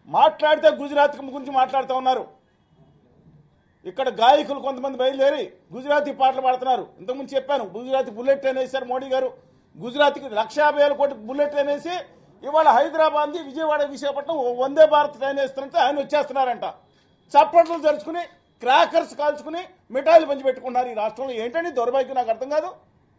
మాట్లాడితే గుజరాత్ గురించి మాట్లాడుతూ ఉన్నారు ఇక్కడ గాయకులు కొంతమంది బయలుదేరి గుజరాతీ పాటలు పాడుతున్నారు ఇంతకుముందు చెప్పాను గుజరాతీ బుల్లెట్ ట్రైన్ వేశారు మోడీ గారు గుజరాత్కి లక్ష యాభై వేల కోటి బుల్లెట్ ట్రైన్ వేసి ఇవాళ హైదరాబాద్ విజయవాడ విశాఖపట్నం ఓ వందే భారత్ ట్రైన్ వేస్తుంటే ఆయన వచ్చేస్తున్నారంట చప్పట్లు జరుచుకుని క్రాకర్స్ కాల్చుకుని మిఠాయిలు పంచి పెట్టుకున్నారు ఈ రాష్ట్రంలో ఏంటని దౌర్భాగ్యం నాకు అర్థం కాదు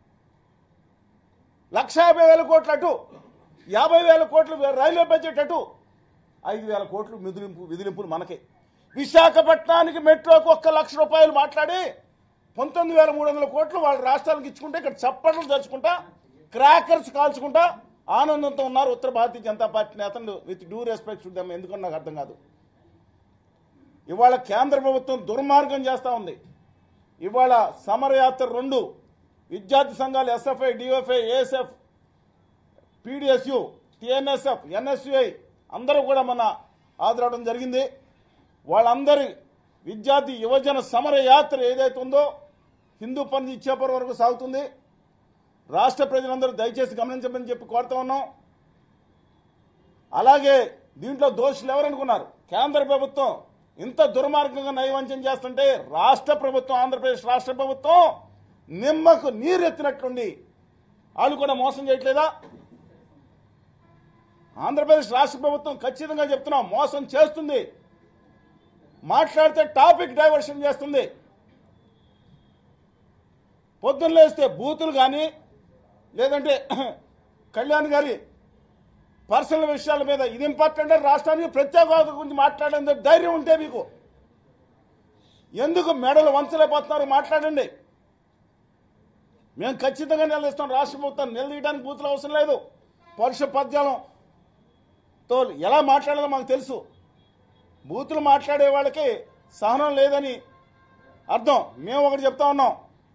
లక్ష యాభై వేల కోట్లు అటు యాభై వేల కోట్లు రైల్వే బడ్జెట్ అటు ఐదు వేల కోట్లు మిదిలింపు విదిలింపులు మనకే విశాఖపట్నానికి మెట్రోకి ఒక్క లక్ష రూపాయలు మాట్లాడి పంతొమ్మిది వేల మూడు వందల కోట్లు వాళ్ళ రాష్ట్రాలకు ఇచ్చుకుంటే ఇక్కడ చప్పట్లు తెచ్చుకుంటా క్రాకర్స్ కాల్చుకుంటా ఆనందంతో ఉన్నారు ఉత్తర భారతీయ జనతా పార్టీ నేతలు విత్ డ్యూ రెస్పెక్ట్ చూద్దాం ఎందుకని నాకు అర్థం కాదు ఇవాళ కేంద్ర ప్రభుత్వం దుర్మార్గం చేస్తూ ఉంది ఇవాళ సమరయాత్ర రెండు విద్యార్థి సంఘాలు SFI DFI ASF PDSU TNSF NSUI అందరూ కూడా మన హాజరవడం జరిగింది వాళ్ళందరి విద్యార్థి యువజన సమర యాత్ర ఏదైతే ఉందో హిందూ పని ఇచ్చేపర్ వరకు సాగుతుంది రాష్ట్ర ప్రజలందరూ దయచేసి గమనించమని చెప్పి కోరుతా ఉన్నాం అలాగే దీంట్లో దోషులు ఎవరనుకున్నారు కేంద్ర ప్రభుత్వం ఇంత దుర్మార్గంగా నైవంచం చేస్తుంటే రాష్ట్ర ప్రభుత్వం ఆంధ్రప్రదేశ్ రాష్ట్ర ప్రభుత్వం నిమ్మకు నీరెత్తినట్లుండి వాళ్ళు కూడా మోసం చేయట్లేదా ఆంధ్రప్రదేశ్ రాష్ట్ర ప్రభుత్వం ఖచ్చితంగా చెప్తున్నాం మోసం చేస్తుంది మాట్లాడితే టాపిక్ డైవర్షన్ చేస్తుంది పొద్దున్న లేస్తే బూతులు కానీ లేదంటే కళ్యాణ్ గారి పర్సనల్ విషయాల మీద ఇది ఇంపార్టెంట్ అని రాష్ట్రానికి ప్రత్యేక హోదా గురించి మాట్లాడేందుకు ధైర్యం ఉంటే మీకు ఎందుకు మెడలు వంచలేకపోతున్నారు మాట్లాడండి మేము ఖచ్చితంగా నిలదీస్తాం రాష్ట్ర ప్రభుత్వం నిలదీయడానికి బూతులు అవసరం లేదు పరుష పద్యాలంతో ఎలా మాట్లాడాలో మాకు తెలుసు బూతులు మాట్లాడే వాళ్ళకి సహనం లేదని అర్థం మేము ఒకటి చెప్తా ఉన్నాం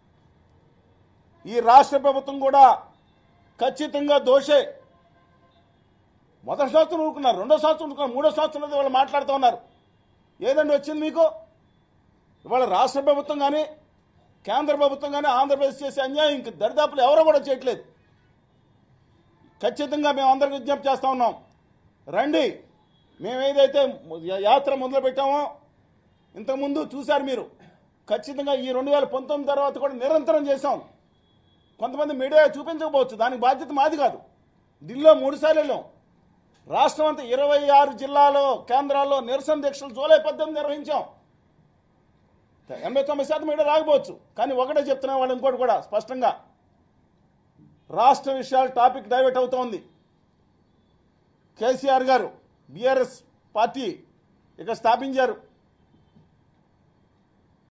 ఈ రాష్ట్ర ప్రభుత్వం కూడా ఖచ్చితంగా దోషే మొదటి సంవత్సరం ఊరుకున్నారు రెండో సంవత్సరం ఊరుకున్నారు మూడో సంవత్సరం వాళ్ళు మాట్లాడుతూ ఉన్నారు ఏదండి వచ్చింది మీకు ఇవాళ రాష్ట్ర ప్రభుత్వం కానీ కేంద్ర ప్రభుత్వం కానీ ఆంధ్రప్రదేశ్ చేసే అన్యాయం ఇంక దరిదాపులు ఎవరో కూడా చేయట్లేదు ఖచ్చితంగా మేము అందరికి విజ్ఞప్తి చేస్తా ఉన్నాం రండి మేము ఏదైతే యాత్ర మొదలు పెట్టామో ఇంతకుముందు చూశారు మీరు ఖచ్చితంగా ఈ రెండు వేల పంతొమ్మిది తర్వాత కూడా నిరంతరం చేశాం కొంతమంది మీడియా చూపించకపోవచ్చు దానికి బాధ్యత మాది కాదు ఢిల్లీలో మూడు సార్లు వెళ్ళాం రాష్ట్రం అంతా ఇరవై ఆరు జిల్లాలో కేంద్రాల్లో నిరసన దీక్షలు జూలై పద్దెనిమిది నిర్వహించాం ఎనభై తొమ్మిది శాతం మీడియా రాకపోవచ్చు కానీ ఒకటే చెప్తున్నా వాళ్ళు ఇంకోటి కూడా స్పష్టంగా రాష్ట్ర విషయాలు టాపిక్ డైవర్ట్ అవుతోంది కేసీఆర్ గారు బీఆర్ఎస్ పార్టీ ఇక్కడ స్థాపించారు